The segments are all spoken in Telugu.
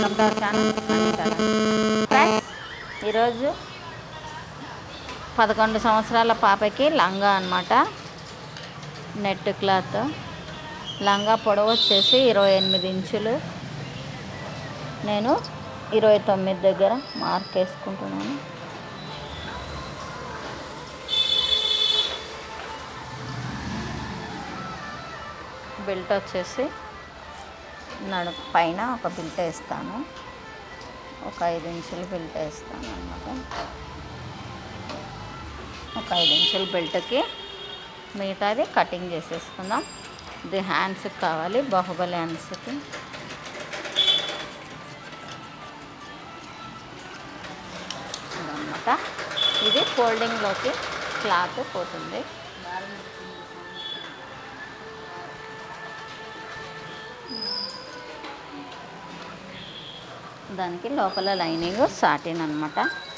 welcome to our channel friends ఈరోజు పదకొండు సంవత్సరాల పాపకి లంగా అన్నమాట నెట్ క్లాత్ లంగా పొడవు వచ్చేసి ఇరవై ఎనిమిది ఇంచులు నేను ఇరవై తొమ్మిది దగ్గర మార్క్ వేసుకుంటున్నాను బెల్ట్ వచ్చేసి నడు పైన ఒక బిల్ట్ వేస్తాను ఒక ఐదు ఇంచులు బెల్ట్ వేస్తాను అన్నమాట ఒక ఐదు ఇంచుల బెల్ట్కి మిగతాది కటింగ్ చేసేసుకుందాం ఇది హ్యాండ్స్కి కావాలి బాహుబలి హ్యాండ్స్కి ఇదన్నమాట ఇది ఫోల్డింగ్లోకి క్లాత్ పోతుంది దానికి లోపల లైనింగ్ సాటిన్ అనమాట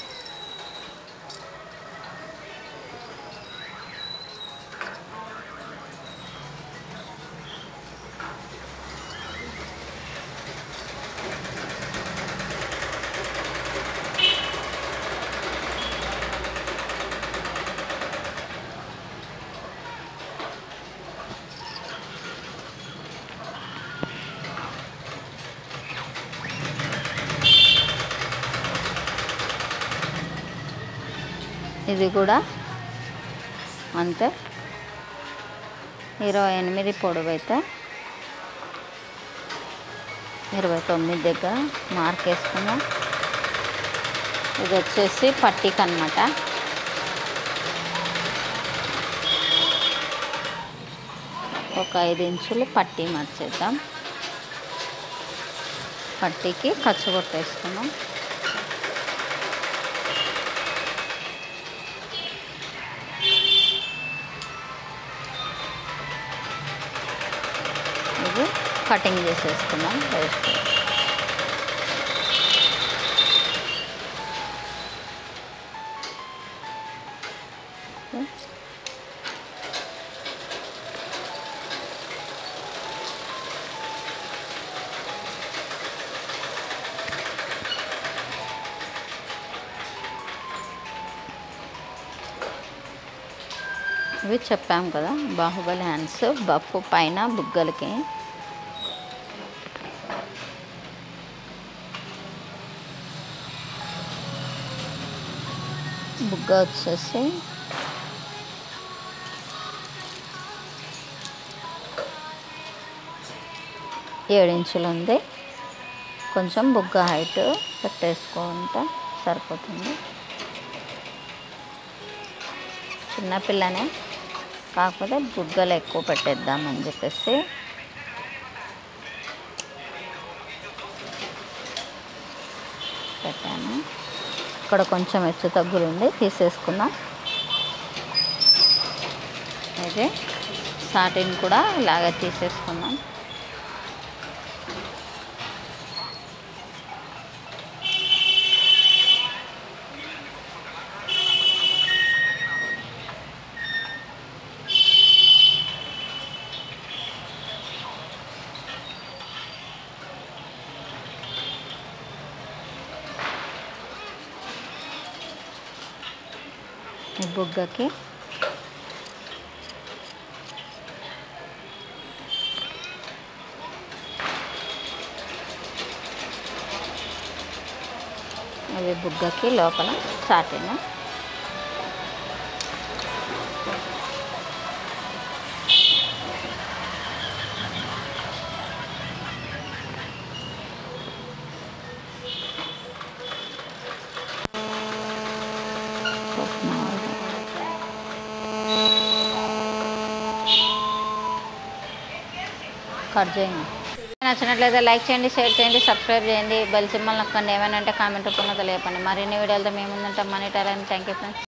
ఇది కూడా అంతే ఇరవై ఎనిమిది పొడవు అయితే ఇరవై తొమ్మిది దగ్గర మార్క్ వేసుకున్నాం ఇది వచ్చేసి పట్టిక అనమాట ఒక ఐదు ఇంచులు పట్టీ మర్చేద్దాం పట్టీకి ఖర్చు కొట్టేసుకున్నాం ఇది కటింగ్ చేసేసుకున్నాం వేస్ట్ ఇవి చెప్పాం కదా బాహుబలి హ్యాండ్స్ బఫ్ పైన బుగ్గలకి బుగ్గ వచ్చేసి ఏడించులు ఉంది కొంచెం బుగ్గ హైట్ పెట్టేసుకుంటే సరిపోతుంది చిన్నపిల్లనే కాకపోతే బుగ్గలు ఎక్కువ పెట్టేద్దామని చెప్పేసి పెట్టాను ఇక్కడ కొంచెం హెచ్చు తగ్గులు ఉంది తీసేసుకుందాం అయితే సాటిన్ కూడా ఇలాగే తీసేసుకుందాం ఈ బుగ్గకి ఇది బుగ్గకి లోపల సాటిన్ కట్ చేయండి నచ్చినట్లయితే లైక్ చేయండి షేర్ చేయండి సబ్స్క్రైబ్ చేయండి బెల్ సింబల్ నొక్కండి ఏమైనా అంటే కామెంట్ రూపంలో తెలియపండి మరిన్ని వీడియోలతో మేము ముందుంటాం money talent thank you friends